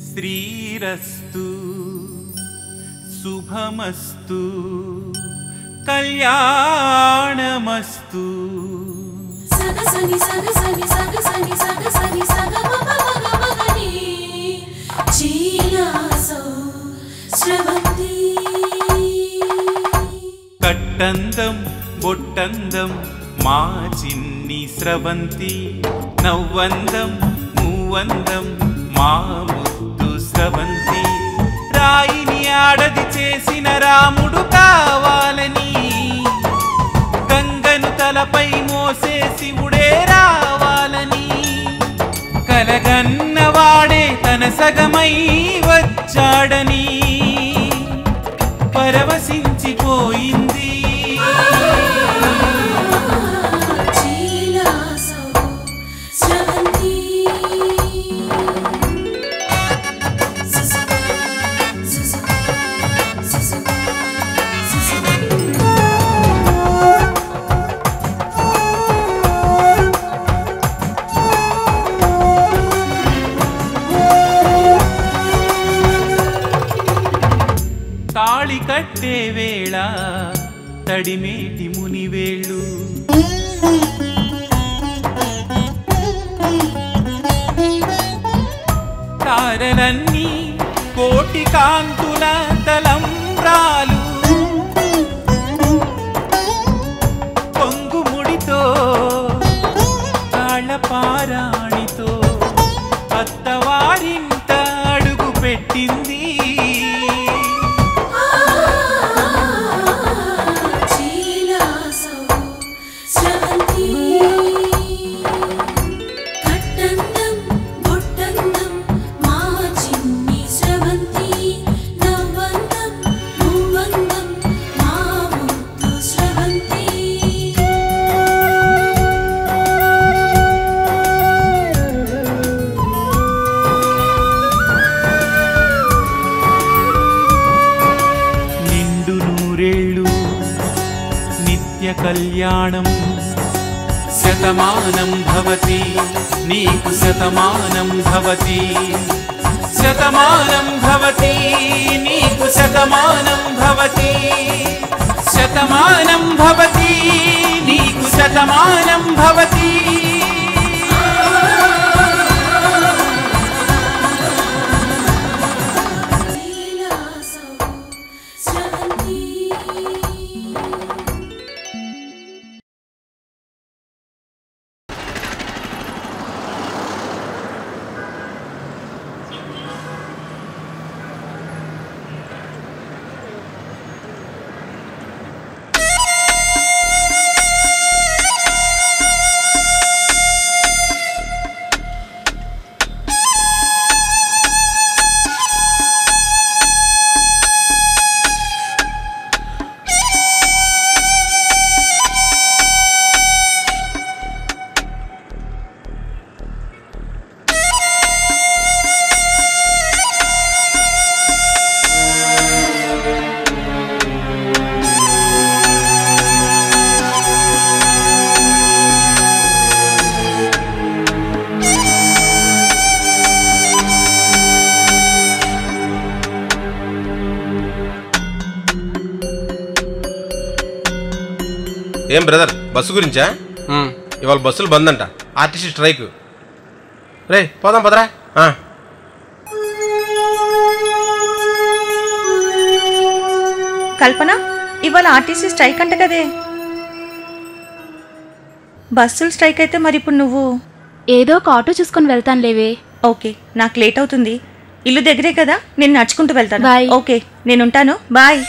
శ్రీరస్తు శుభమస్తు కళ్యాణమస్తు సగసని సగసని సగసని సగసని సగమపమగమగని చీలాసో స్రవంతి కట్టందం బొట్టందం మా చిన్ని స్రవంతి నవ్వందం మూవందం మా ముద్దు స్రవంతి రాయిని ఆడది చేసిన రాముడు కావాలని గంగను తలపై మోసే శివుడే రావాలని కలగన్నవాడే తన సగమై వచ్చాడని పరవశించిపోయింది చీలాసో స్రవంతి సుసు సుసు సుసు సుసు తాళి కట్టే వేళ తడిమేటి మునివేళ్ళు తారలన్నీ కోటి కాంతుల తలంబ్రాలు పొంగుముడితో తాళపారాణితో అత్తవారింట అడుగు పెట్టింది చీలాసో స్రవంతి కట్టందం బొట్టందం మా చిన్ని స్రవంతి నవ్వందం మూవందం మా ముద్దు స్రవంతి నిండు నూరేళ్ళు నిత్య కళ్యాణం శతమానం భవతి నీకు శతమానం భవతి శతమానం భవతి నీకు శతమానం భవతి శతమానం భవతి నీకు శతమానం భవతి చీలాసో స్రవంతి ఏం బ్రదర్ బస్సు గురించా ఇవాళ బస్సులు బంద్ అంట ఆర్టీసీ స్ట్రైక్ రే పోదాం పదరా ఆ. కల్పన ఇవాళ ఆర్టీసీ స్ట్రైక్ అంట కదే బస్సులు స్ట్రైక్ అయితే మరి ఇప్పుడు నువ్వు ఏదో ఒక ఆటో చూసుకొని వెళ్తాను లేవే ఓకే నాకు లేట్ అవుతుంది ఇల్లు దగ్గరే కదా నేను నడుచుకుంటూ వెళ్తాను Bye. ఓకే నేను ఉంటాను బాయ్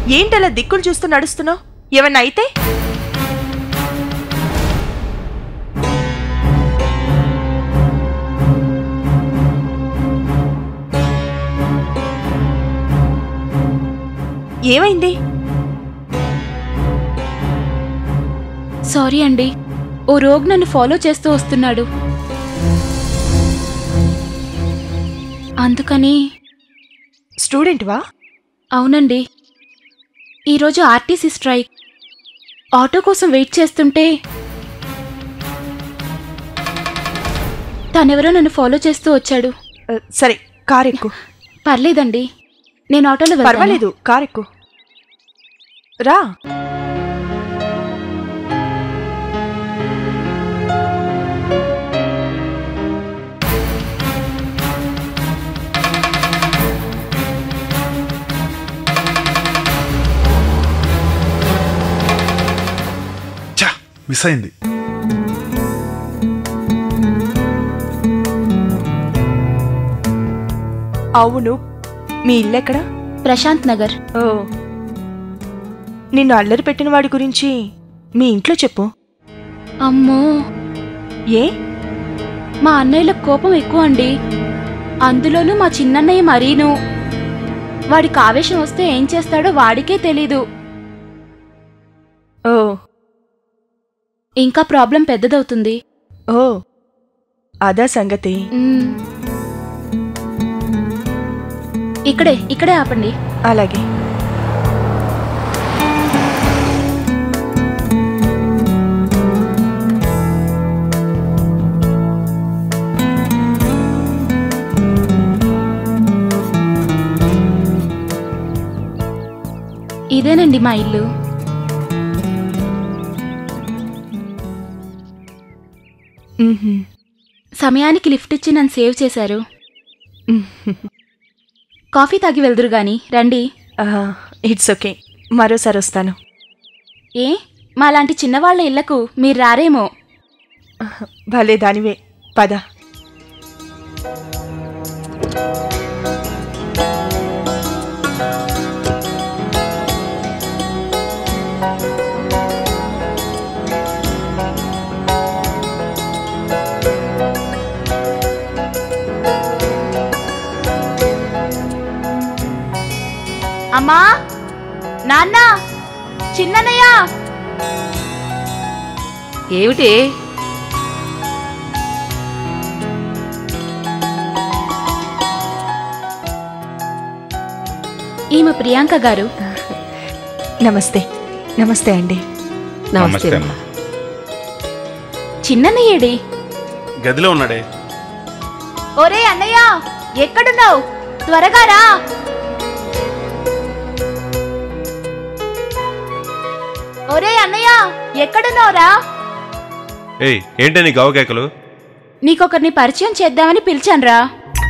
ఏంటలా దిక్కులు చూస్తూ నడుస్తున్నావు ఏమన్నా అయితే ఏమైంది సారీ అండి ఓ రోగ్ నన్ను ఫాలో చేస్తూ వస్తున్నాడు అందుకని స్టూడెంట్వా అవునండి ఈరోజు ఆర్టీసీ స్ట్రైక్ ఆటో కోసం వెయిట్ చేస్తుంటే తనెవరో నన్ను ఫాలో చేస్తూ వచ్చాడు ఆ, సరే కార్ ఎక్కు పర్లేదండి నేను ఆటోలో వెళ్తాను. పర్వాలేదు కార్ ఎక్కు రా చా మిస్ అయింది అవును మీ ఇల్లెక్కడా ప్రశాంత్ నగర్ ఓ నిన్ను అల్లరి పెట్టిన వాడి గురించి మీ ఇంట్లో చెప్పు అమ్మో ఏ మా అన్నయ్యలకు కోపం ఎక్కువ అండి అందులోనూ మా చిన్నన్నయ్య మరీను వాడికి ఆవేశం వస్తే ఏం చేస్తాడో వాడికే తెలీదు ఓ ఇంకా ప్రాబ్లం పెద్దదవుతుంది ఓ అదా సంగతి మ్మ్. ఇక్కడే ఇక్కడే ఆపండి అలాగే ఇదేనండి మా ఇల్లు మ్హూ. సమయానికి లిఫ్ట్ ఇచ్చి నన్ను సేవ్ చేశారు కాఫీ తాగి వెళ్దురు గాని రండి ఆ, ఇట్స్ ఓకే మరోసారి వస్తాను ఏ మాలాంటి చిన్నవాళ్ల ఇళ్లకు మీరు రారేమో భలే దానివే పద అమ్మా నాన్న చిన్ననయ్య ఏమిటి ఈమె ప్రియాంక గారు నమస్తే నమస్తే అండి నమస్తే అమ్మా చిన్నన్నయ్యేడి గదిలో ఉన్నాడే ఒరే అన్నయ్య ఎక్కడున్నావు త్వరగా రా ఒరే అన్నయ్య ఎక్కడున్నావురా ఏయ్ ఏంటే నీ గవకేకలు నీకొకరిని పరిచయం చేద్దామని పిలిచాన్రా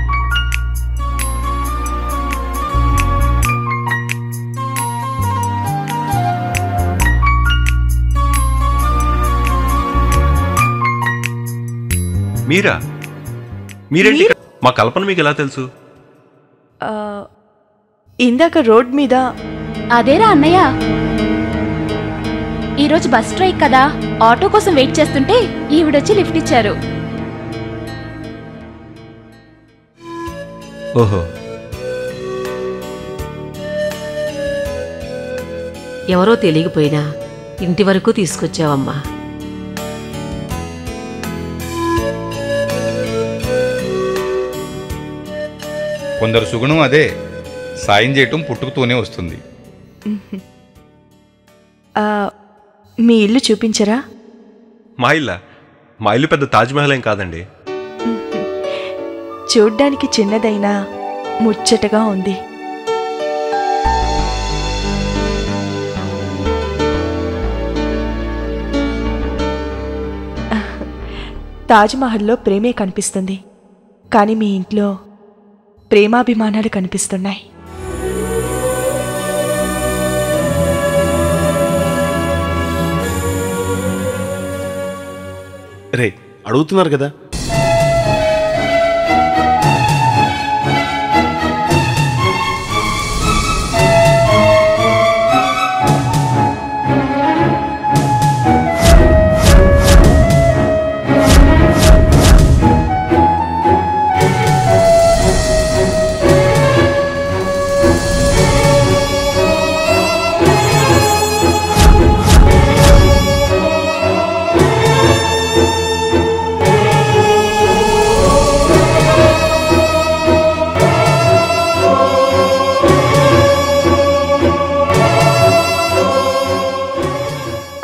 మీరా మీరేంటి ఇక్కడ? మా కల్పన మీకు ఎలా తెలుసు ఆ, ఇందాక రోడ్ మీద అదేరా అన్నయ్య ఈరోజు బస్ స్ట్రైక్ కదా ఆటో కోసం వెయిట్ చేస్తుంటే ఈవిడొచ్చి లిఫ్ట్ ఇచ్చారు ఓహో ఎవరో తెలియకపోయినా ఇంటి వరకు తీసుకొచ్చావమ్మా కొందరు సుగుణం అదే సాయం చేయటం పుట్టుకుతూనే వస్తుంది ఆ, మీ ఇల్లు చూపించరా మా ఇల్లా మా ఇల్లు పెద్ద తాజ్మహల్ ఏం కాదండి చూడ్డానికి చిన్నదైనా ముచ్చటగా ఉంది తాజ్మహల్లో ప్రేమే కనిపిస్తుంది కానీ మీ ఇంట్లో ప్రేమాభిమానాలు కనిపిస్తున్నాయి రే అడుగుతున్నారు కదా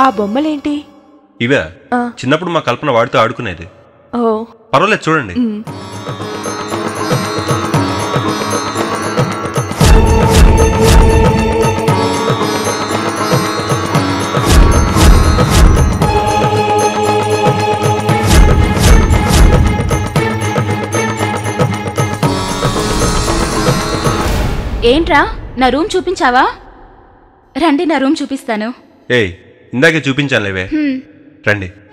ఆ బొమ్మలేంటి ఇవే ఆ. చిన్నప్పుడు మా కల్పన వాడితో ఆడుకునేది ఓ పర్వాలేదు చూడండి మ్. ఏంట్రా నా రూమ్ చూపించావా రండి నా రూమ్ చూపిస్తాను ఏయ్ ఇందాకే చూపించాను లేవే హ్మ్. రండి